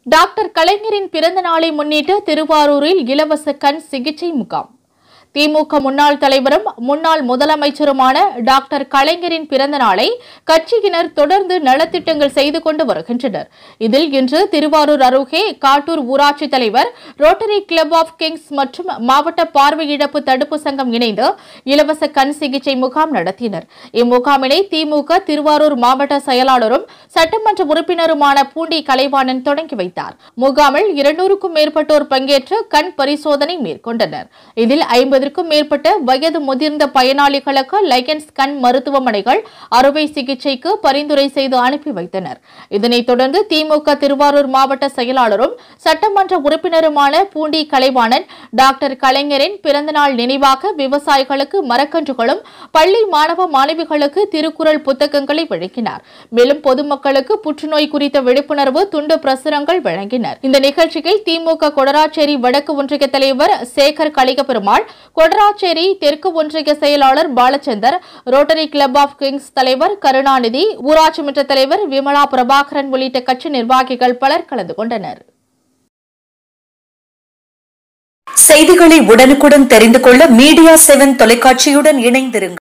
doctor கலைஞரின் பிறந்த நாளை முன்னிட்டு திருவாரூரில் இலவச கண் சிகிச்சை முகாம் திமுக முன்னாள் தலைவரும் முன்னாள் முதலமைச்சருமான டாக்டர் கலைஞரின் பிறந்த நாளை கட்சியினர் தொடர்ந்து நலத்திட்டங்கள் செய்து கொண்டு வருகின்றனர் இதில் இன்று திருவாரூர் அருகே காட்டூர் ஊராட்சி தலைவர் ரோட்டரி கிளப் ஆஃப் கிங்ஸ் மற்றும் மாவட்ட பார்வையிழப்பு தடுப்பு சங்கம் இணைந்து இலவச கண் சிகிச்சை முகாம் நடத்தினர் இம்முகாமினை திமுக திருவாரூர் மாவட்ட செயலாளரும் சட்டமன்ற உறுப்பினருமான பூண்டி கலைவாணன் தொடங்கி வைத்தார் முகாமில் இருநூறுக்கும் மேற்பட்டோர் பங்கேற்று கண் பரிசோதனை மேற்கொண்டனர் இதில் ஐம்பதற்கும் மேற்பட்ட வயது முதிர்ந்த பயனாளிகளுக்கு லைகன்ஸ் கண் மருத்துவமனைகள் அறுவை சிகிச்சைக்கு பரிந்துரை செய்து அனுப்பி வைத்தனர் இதனைத் தொடர்ந்து திமுக திருவாரூர் மாவட்ட செயலாளரும் சட்டமன்ற உறுப்பினருமான பூண்டி கலைவாணன் டாக்டர் கலைஞரின் பிறந்தநாள் நினைவாக விவசாயிகளுக்கு மரக்கன்றுகளும் பள்ளி மாணவ மாணவிகளுக்கு திருக்குறள் புத்தகங்களை வழங்கினார் மேலும் பொதுமக்களுக்கு புற்றுநோய் குறித்த விழிப்புணர்வு துண்டு பிரசுரங்கள் வழங்கினர் இந்த நிகழ்ச்சியில் திமுக கொடராச்சேரி வடக்கு ஒன்றிய தலைவர் சேகர் கலிகபெருமாள் கொடராச்சேரி தெற்கு ஒன்றிய செயலாளர் Balachandar rotary club of kings தலைவர் கருணாநிதி ஊராட்சி மன்ற தலைவர் விமலா பிரபாகரன் உள்ளிட்ட கட்சி நிர்வாகிகள் பலர் கலந்து கொண்டனர் செய்திகளை உடனுக்குடன் தெரிந்து கொள்ள மீடியா செவன் தொலைக்காட்சியுடன் இணைந்திருங்கள்